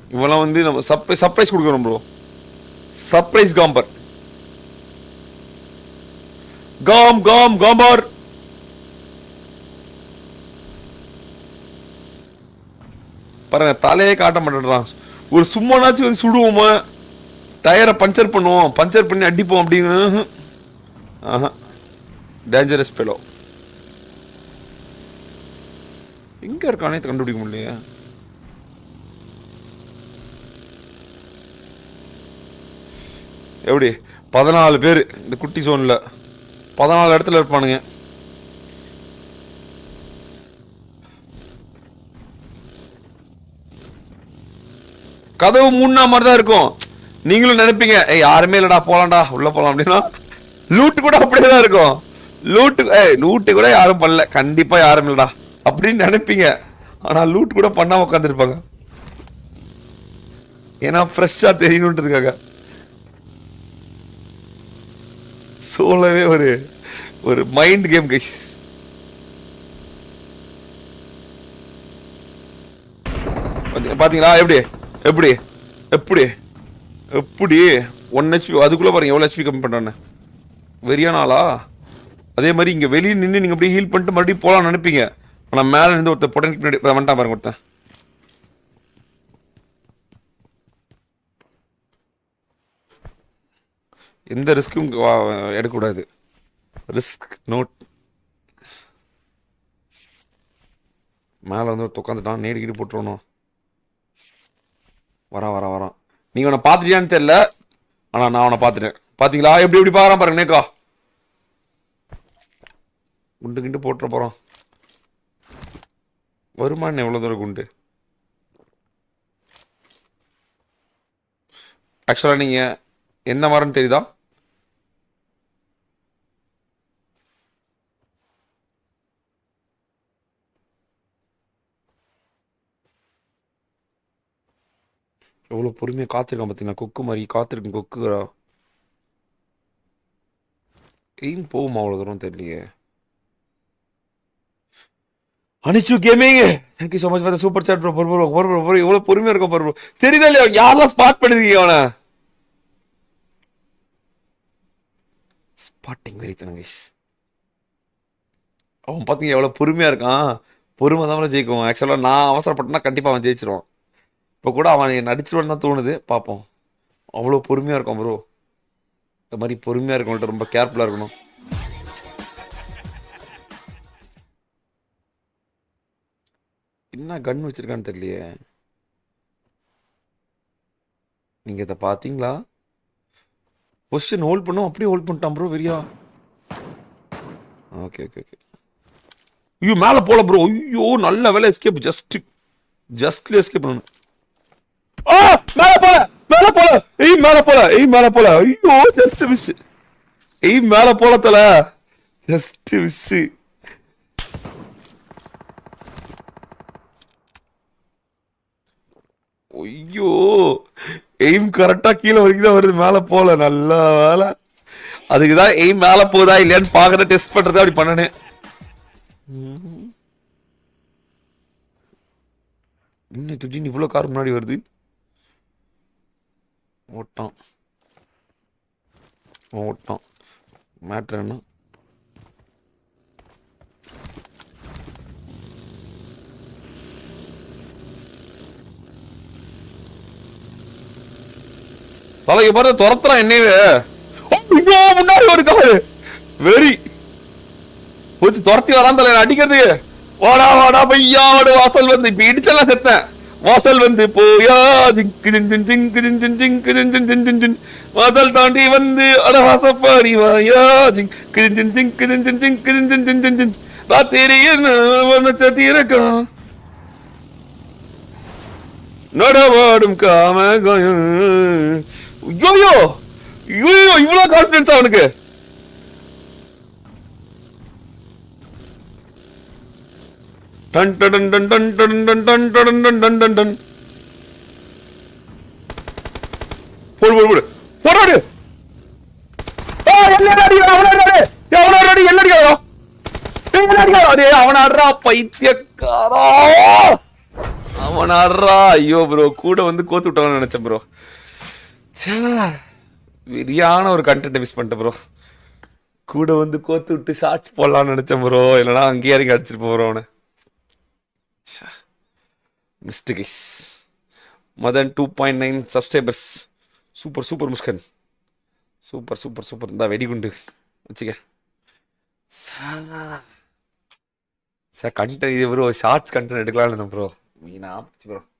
இவெல்லாம் வந்து நம்ம சர்ப்ரைஸ் சர்ப்ரைஸ் கொடுக்கணும் ப்ரோ சர்ப்ரைஸ் காம்பர் காம் காம் காம்பர் பாருங்க தலையே காட்ட மாட்டேன்றான் ஒரு சும்மானாச்சும் வந்து சுடுவோமா டயரை பஞ்சர் பண்ணுவோம் பஞ்சர் பண்ணி அடிப்போம் அப்படின்னு ம்ஹும். ஆஹா டேஞ்சரஸ் பெலோ எங்க இருக்கானே கண்டுபிடிக்க முடியலையே எப்படி பதினாலு பேர் இந்த குட்டி சோன்ல பதினாலு இடத்துல இருப்பானுங்க கதவு மூணா மாதிரி தான் இருக்கும் நீங்களும் நினைப்பீங்க ஏய் யாருமே இல்லடா போலாம்டா உள்ள போலாம் அப்படின்னா லூட்டு கூட அப்படியே தான் இருக்கும் லூட்டு ஏய் லூட்டு கூட யாரும் பண்ணல கண்டிப்பா யாரும் இல்லடா அப்படின்னு நினைப்பீங்க ஆனா லூட் கூட பண்ணாம உட்காந்துருப்பாங்க ஏன்னா ஃப்ரெஷ்ஷா தெரியணுன்றதுக்காக சோலவே ஒரு ஒரு மைண்ட் கேம் கைஸ் பாத்தீங்களா எப்படி எப்படி எப்படி எப்படி ஒன் ஹெச்பி அதுக்குள்ள பாருங்க எவ்வளோ ஹெச்பி கம்மி பண்றானே வெறியான ஆளா அதே மாதிரி இங்க வெளியே நின்று நீங்க அப்படியே ஹீல் பண்ணிட்டு மறுபடியும் போலாம்னு நினைப்பீங்க ஆனா மேல இருந்து ஒருத்தர் பொட்டனுக்கு பின்னாடி வந்துட்டான் பாருங்க ஒருத்தன் எந்த ரிஸ்க்கும் எடுக்கக்கூடாது ரிஸ்க் நோட் மேலே வந்து ஒருத்தன் உட்காந்துட்டான் நேடு கீடு போட்டுருவணும் வரான் வரான் வரான் நீங்க அவனை பார்த்துட்டியான்னு தெரியல ஆனா நான் அவனை பார்த்துட்டேன் பாத்தீங்களா எப்படி எப்படி பார்க்கறான் பாருங்க நேக்கா குண்டு கிண்டு போட்டுற போறான் வருமானம் எவ்வளவு தூரம் குண்டு ஆக்சுவலா நீங்க என்ன மரம்னு தெரியுதா எவ்வளோ பொறுமையாக காத்திருக்கான் பார்த்தீங்களா கொக்கு மாதிரி காத்திருக்கும் கொக்குறா எய்ம் போகுமா அவ்வளோ தூரம் தெரியலையே அனிச்சு gaming thank you so much for super chat bro பொறு பொறு பொறு பொறு எவ்வளோ பொறுமையாக இருக்கும் பொறு பொறு தெரியுதா இல்லையா யாரெல்லாம் ஸ்பாட் பண்ணிருக்கீங்க அவனை ஸ்பாட்டிங் வெறித்தனம் கைஸ் அவன் பார்த்தீங்க எவ்வளோ பொறுமையாக இருக்கான் பொறுமை தான் ஜெயிக்கும் ஆக்சுவலாக நான் அவசரப்பட்டேன்னா கண்டிப்பாக அவன் ஜெயிச்சிருவான் இப்போ கூட அவன் நடிச்சிருவான்னு தான் தோணுது பார்ப்போம் அவ்வளோ பொறுமையாக இருக்கும் ப்ரோ இந்த மாதிரி பொறுமையாக இருக்கவங்கள்ட்ட ரொம்ப கேர்ஃபுல்லாக இருக்கணும் என்ன கன் வச்சிருக்கான்னு தெரியலையே நீங்கள் இதை பார்த்தீங்களா பொசிஷன் ஹோல்ட் பண்ணும் அப்படியே ஹோல்ட் பண்ணிட்டான் ப்ரோ வெறியா ஓகே ஓகே ஓகே ஐயோ மேலே போல ப்ரோ ஐயோ நல்ல வேலை எஸ்கேப் ஜஸ்ட் ஜஸ்ட்லி எஸ்கேப் பண்ணணும் ஆ மேல போல மேல போல ஏய் மேல போல ஏய் மேல போல ஐயோ ஜஸ்ட் மிஸ் ஏய் மேல போல தல ஜஸ்ட் மிஸ் ஐயோ எய்ம் கரெக்டா கீழே வரைக்கும் தான் வருது மேல போல நல்ல வேலை அதுக்கு தான் எய்ம் மேல போதா இல்லையான்னு பாக்குறத டெஸ்ட் பண்றதா அப்படி பண்ணனே இன்னும் திடீர்னு இவ்வளவு கார் முன்னாடி வருது ஓட்டான் ஓட்டான் மேட்ரு என்ன தலைக்கு பார்த்து துரத்துறான் என்னையவே ஐயோ முன்னாடி ஒரு காரு வெறி போச்சு துரத்தி வரான் தலை அடிக்கிறது வாடா வாடா பையா வாடு வாசல் வந்து இப்ப இடிச்செல்லாம் செத்தேன் வாசல் வந்து போயா ஜிங்கு ஜின் ஜின் ஜிங்கு ஜின் ஜின் ஜிங்கு ஜின் ஜின் ஜின் ஜின் ஜின் வாசல் தாண்டி வந்து அட வாசப்பாடி வாயா ஜிங்கு ஜின் ஜின் ஜிங்கு ஜின் ஜின் ஜிங்கு ஜின் ஜின் ஜின் ஜின் ஜின் ராத்திரியில் நட்சத்திரக்கம் நடவாடும் காம ஐயோ ஐயோ இவ்வளவு கான்பிடன்ஸ் அவனுக்கு டன் டன் டன் டன் டன் டன் டன் டன் டன் டன் டன் டன் போடு போடு போடு போடாடு ஆ எல்லாம் அடி அவன அடி அவன அடி எல்லாம் அடிக்காரோ எல்லாம் அடிக்காரோ அடே அவன அடறா பைத்தியக்காரா அவன் அவனாடுறா ஐயோ ப்ரோ கூட வந்து கோத்து விட்டான்னு நினைச்சேன் ப்ரோ வெறியான ஒரு கண்டென்ட் மிஸ் பண்ணிட்டேன் ப்ரோ கூட வந்து கோத்து விட்டு ஷார்ட்ஸ் போடலாம்னு நினைச்சேன் ப்ரோ இல்லைனா அங்கேயே இறங்கி அடிச்சிட்டு போகிறோம் அவனை missed guys Madan two point nine subscribers super super Muskan super super super இந்த வெடிகுண்டு வச்சுக்க சார் கண்டென்ட் இது ப்ரோ ஷார்ட்ஸ் கண்டென்ட் எடுக்கலாம்னு இருந்தேன் ப்ரோ மீனா ப்ரோ